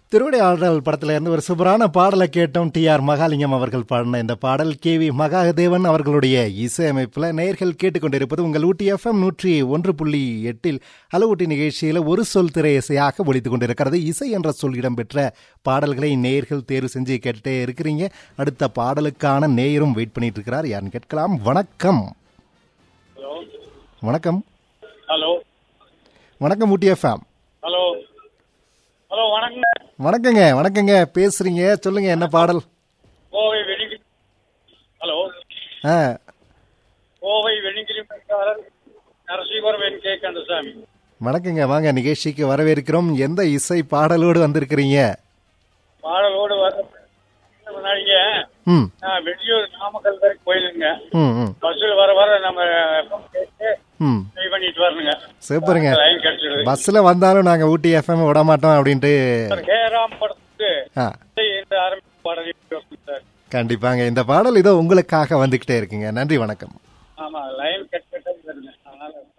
திருவிடையாளர் படத்துல இருந்து ஒரு சூப்பரான பாடலை கேட்டோம் டி ஆர் மகாலிங்கம் அவர்கள் பாடின இந்த பாடல் கே வி மகாதேவன் அவர்களுடைய இசையமைப்பில் நேர்கள் கேட்டுக்கொண்டிருப்பது உங்கள் ஊட்டி எஃப்எம் நூற்றி ஒன்று புள்ளி எட்டில் ஹலோ ஊட்டி நிகழ்ச்சியில் ஒரு சொல் திரை இசையாக ஒழித்துக் கொண்டிருக்கிறது இசை என்ற சொல் இடம்பெற்ற பாடல்களை நேர்கள் தேர்வு செஞ்சு கேட்டுட்டே இருக்கிறீங்க அடுத்த பாடலுக்கான நேயரும் வெயிட் பண்ணிட்டு இருக்கிறார் யாருன்னு கேட்கலாம் வணக்கம் ஹலோ வணக்கம் ஹலோ வணக்கம் ஊட்டி எஃப்எம் ஹலோ ஹலோ வணக்கங்க வணக்கங்க வணக்கங்க பேசுறீங்க சொல்லுங்க என்ன பாடல் கோவை வெணிகிரி ஹலோ ஆ கோவை வெணிகிரி மக்காரர் நரசீவரம் என் கே கந்தசாமி வணக்கங்க வாங்க நிகழ்ச்சிக்கு வரவேற்கிறோம் எந்த இசை பாடலோடு வந்திருக்கிறீங்க பாடலோடு வர முன்னாடிங்க ம் நான் வெளியூர் நாமக்கல் வரைக்கும் போயிருங்க ம் ம் பஸ்ஸில் வர வர நம்ம FM கேட்டு ம் ட்ரை பண்ணிட்டு வரணுங்க சூப்பருங்க லைன் கிடைச்சிடுது பஸ்ல வந்தாலும் நாங்க ஊட்டி எஃப்எம் விட மாட்டோம் அப்படின்ட்டு கேராம் படத்துக்கு ஆ இந்த ஆரம்பிப்பு பாடல் சார் கண்டிப்பாங்க இந்த பாடல் இதோ உங்களுக்காக வந்துகிட்டே இருக்குங்க நன்றி வணக்கம் ஆமா லைன் கட் கட்டாக வருங்க அதனால